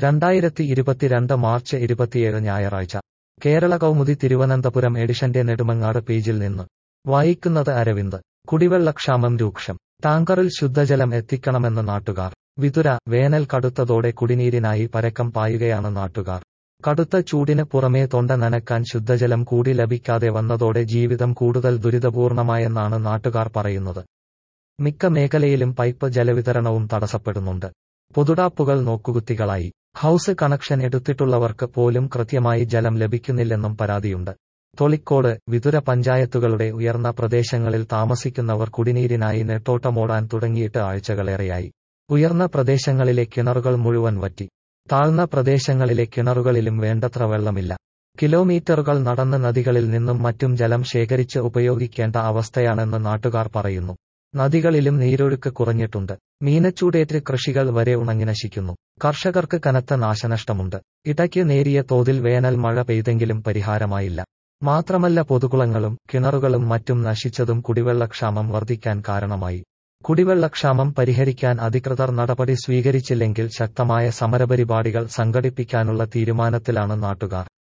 രണ്ടായിരത്തി ഇരുപത്തിരണ്ട് മാർച്ച് ഇരുപത്തിയേഴ് ഞായറാഴ്ച കേരള കൗമുദി തിരുവനന്തപുരം എഡിഷന്റെ നെടുമങ്ങാട് പേജിൽ നിന്ന് വായിക്കുന്നത് അരവിന്ദ് കുടിവെള്ളക്ഷാമം രൂക്ഷം ടാങ്കറിൽ ശുദ്ധജലം എത്തിക്കണമെന്ന് നാട്ടുകാർ വിതുര വേനൽ കടുത്തതോടെ കുടിനീരിനായി പരക്കം പായുകയാണ് നാട്ടുകാർ കടുത്ത ചൂടിന് പുറമേ തൊണ്ട നനക്കാൻ ശുദ്ധജലം കൂടി ലഭിക്കാതെ വന്നതോടെ ജീവിതം കൂടുതൽ ദുരിതപൂർണമായെന്നാണ് നാട്ടുകാർ പറയുന്നത് മിക്ക മേഖലയിലും പൈപ്പ് ജലവിതരണവും തടസ്സപ്പെടുന്നുണ്ട് പൊതുടാപ്പുകൾ നോക്കുകുത്തികളായി ഹൌസ് കണക്ഷൻ എടുത്തിട്ടുള്ളവർക്ക് പോലും കൃത്യമായി ജലം ലഭിക്കുന്നില്ലെന്നും പരാതിയുണ്ട് തൊളിക്കോട് വിതുര പഞ്ചായത്തുകളുടെ ഉയർന്ന പ്രദേശങ്ങളിൽ താമസിക്കുന്നവർ കുടിനീരിനായി നെട്ടോട്ടമോടാൻ തുടങ്ങിയിട്ട് ആഴ്ചകളേറെയായി ഉയർന്ന പ്രദേശങ്ങളിലെ കിണറുകൾ മുഴുവൻ വറ്റി താഴ്ന്ന പ്രദേശങ്ങളിലെ കിണറുകളിലും വേണ്ടത്ര വെള്ളമില്ല കിലോമീറ്ററുകൾ നടന്ന് നദികളിൽ നിന്നും മറ്റും ജലം ശേഖരിച്ച് ഉപയോഗിക്കേണ്ട അവസ്ഥയാണെന്ന് നാട്ടുകാർ പറയുന്നു നദികളിലും നീരൊഴുക്ക് കുറഞ്ഞിട്ടുണ്ട് മീനച്ചൂടേറ്റ് കൃഷികൾ വരെ ഉണങ്ങി നശിക്കുന്നു കർഷകർക്ക് കനത്ത നാശനഷ്ടമുണ്ട് ഇടയ്ക്ക് നേരിയ തോതിൽ വേനൽ മഴ പെയ്തെങ്കിലും പരിഹാരമായില്ല മാത്രമല്ല പൊതുകുളങ്ങളും കിണറുകളും മറ്റും നശിച്ചതും കുടിവെള്ളക്ഷാമം വർദ്ധിക്കാൻ കാരണമായി കുടിവെള്ളക്ഷാമം പരിഹരിക്കാൻ അധികൃതർ നടപടി സ്വീകരിച്ചില്ലെങ്കിൽ ശക്തമായ സമരപരിപാടികൾ സംഘടിപ്പിക്കാനുള്ള തീരുമാനത്തിലാണ് നാട്ടുകാർ